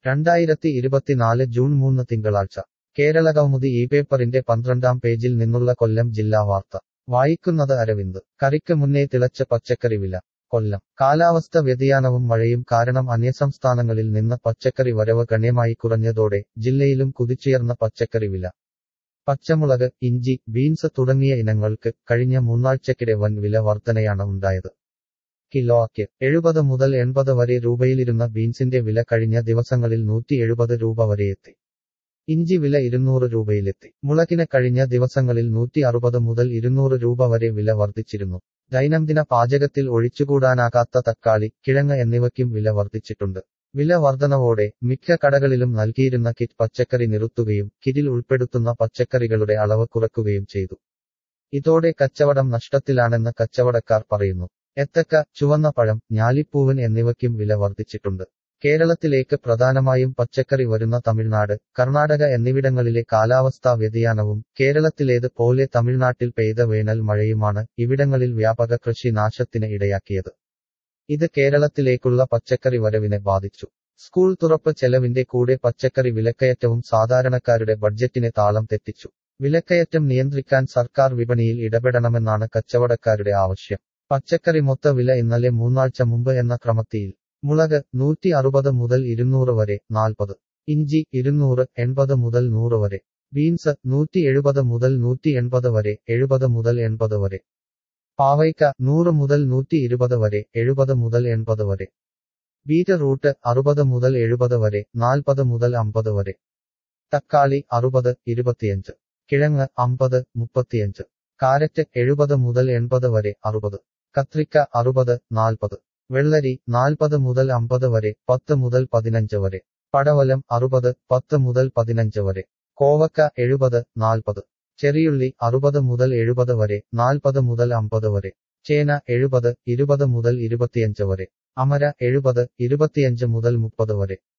രണ്ടായിരത്തി ഇരുപത്തിനാല് ജൂൺ മൂന്ന് തിങ്കളാഴ്ച കേരള കൗമുദി ഈ പേപ്പറിന്റെ പന്ത്രണ്ടാം പേജിൽ നിന്നുള്ള കൊല്ലം ജില്ലാ വാർത്ത വായിക്കുന്നത് അരവിന്ദ് കറിക്ക് മുന്നേ തിളച്ച പച്ചക്കറി വില കൊല്ലം കാലാവസ്ഥ വ്യതിയാനവും മഴയും കാരണം അന്യസംസ്ഥാനങ്ങളിൽ നിന്ന് പച്ചക്കറി വരവ് ഗണ്യമായി കുറഞ്ഞതോടെ ജില്ലയിലും കുതിച്ചുയർന്ന പച്ചക്കറി വില പച്ചമുളക് ഇഞ്ചി ബീൻസ് തുടങ്ങിയ ഇനങ്ങൾക്ക് കഴിഞ്ഞ മൂന്നാഴ്ചക്കിടെ വൻ വില വർധനയാണ് ഉണ്ടായത് കിലോയ്ക്ക് എഴുപത് മുതൽ എൺപത് വരെ രൂപയിലിരുന്ന ബീൻസിന്റെ വില കഴിഞ്ഞ ദിവസങ്ങളിൽ നൂറ്റി എഴുപത് രൂപ വരെയെത്തി ഇഞ്ചി വില ഇരുന്നൂറ് രൂപയിലെത്തി മുളകിന് കഴിഞ്ഞ ദിവസങ്ങളിൽ നൂറ്റി അറുപത് മുതൽ ഇരുന്നൂറ് രൂപ വരെ വില വർദ്ധിച്ചിരുന്നു ദൈനംദിന പാചകത്തിൽ ഒഴിച്ചുകൂടാനാകാത്ത തക്കാളി കിഴങ്ങ് എന്നിവയ്ക്കും വില വർദ്ധിച്ചിട്ടുണ്ട് വില വർധനവോടെ മിക്ക കടകളിലും നൽകിയിരുന്ന കിറ്റ് പച്ചക്കറി നിർത്തുകയും കിറ്റിൽ ഉൾപ്പെടുത്തുന്ന പച്ചക്കറികളുടെ അളവ് കുറയ്ക്കുകയും ചെയ്തു ഇതോടെ കച്ചവടം നഷ്ടത്തിലാണെന്ന് കച്ചവടക്കാർ പറയുന്നു എത്തക്ക ചുവന്ന പഴം ഞാലിപ്പൂവൻ എന്നിവയ്ക്കും വില വർദ്ധിച്ചിട്ടുണ്ട് കേരളത്തിലേക്ക് പ്രധാനമായും പച്ചക്കറി വരുന്ന തമിഴ്നാട് കർണാടക എന്നിവിടങ്ങളിലെ കാലാവസ്ഥാ വ്യതിയാനവും കേരളത്തിലേത് പോലെ തമിഴ്നാട്ടിൽ പെയ്ത വേനൽ മഴയുമാണ് ഇവിടങ്ങളിൽ വ്യാപക കൃഷി നാശത്തിന് ഇടയാക്കിയത് ഇത് കേരളത്തിലേക്കുള്ള പച്ചക്കറി വരവിനെ ബാധിച്ചു സ്കൂൾ തുറപ്പ് ചെലവിന്റെ കൂടെ പച്ചക്കറി വിലക്കയറ്റവും സാധാരണക്കാരുടെ ബഡ്ജറ്റിനെ താളം തെറ്റിച്ചു വിലക്കയറ്റം നിയന്ത്രിക്കാൻ സർക്കാർ വിപണിയിൽ ഇടപെടണമെന്നാണ് കച്ചവടക്കാരുടെ ആവശ്യം പച്ചക്കറി മൊത്ത വില ഇന്നലെ മൂന്നാഴ്ച മുമ്പ് എന്ന ക്രമത്തിൽ മുളക് നൂറ്റി അറുപത് മുതൽ ഇരുന്നൂറ് വരെ നാൽപ്പത് ഇഞ്ചി ഇരുന്നൂറ് എൺപത് മുതൽ നൂറ് വരെ ബീൻസ് നൂറ്റി എഴുപത് മുതൽ നൂറ്റി എൺപത് വരെ എഴുപത് മുതൽ എൺപത് വരെ പാവയ്ക്ക നൂറ് മുതൽ നൂറ്റി ഇരുപത് വരെ എഴുപത് മുതൽ എൺപത് വരെ ബീറ്റ്റൂട്ട് അറുപത് മുതൽ എഴുപത് വരെ നാൽപ്പത് മുതൽ അമ്പത് വരെ തക്കാളി അറുപത് ഇരുപത്തിയഞ്ച് കിഴങ്ങ് അമ്പത് മുപ്പത്തിയഞ്ച് കാരറ്റ് എഴുപത് മുതൽ എൺപത് വരെ അറുപത് കത്രിക്ക അറുപത് നാൽപ്പത് വെള്ളരി നാൽപ്പത് മുതൽ അമ്പത് വരെ പത്ത് മുതൽ പതിനഞ്ച് വരെ പടവലം അറുപത് പത്ത് മുതൽ പതിനഞ്ച് വരെ കോവക്ക എഴുപത് നാൽപ്പത് ചെറിയുള്ളി അറുപത് മുതൽ എഴുപത് വരെ നാൽപ്പത് മുതൽ അമ്പത് വരെ ചേന എഴുപത് ഇരുപത് മുതൽ ഇരുപത്തിയഞ്ച് വരെ അമര എഴുപത് ഇരുപത്തിയഞ്ച് മുതൽ മുപ്പത് വരെ